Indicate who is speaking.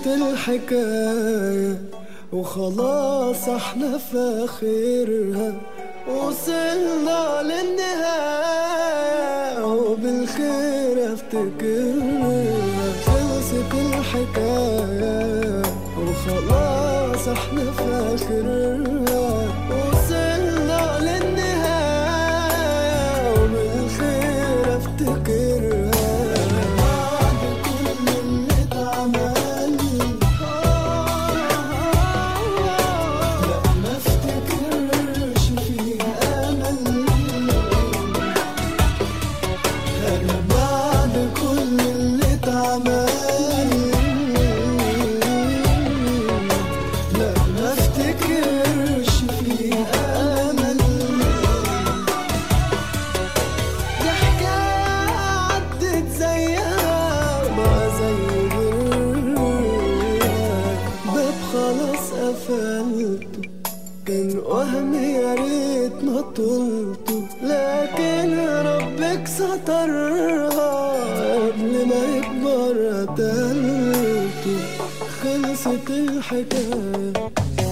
Speaker 1: الحكاية وخلاص احنا في اخرها وصلنا للنهاية وبالخير افتكرها خلصت الحكاية وخلاص احنا في اخرها وصلنا للنهاية وبالخير افتكرها بعد كل اللي اتعمل لا ما افتكرش فيها امل انا بعد كل اللي اتعمل لا ما افتكرش فيها امل دي حكاية عدت زيها ما زي غيرها باب خلاص قفلته كان وهم يا ريت ما طولته لكن ربك سترها قبل ما يكبر قتلته خلصت الحكاية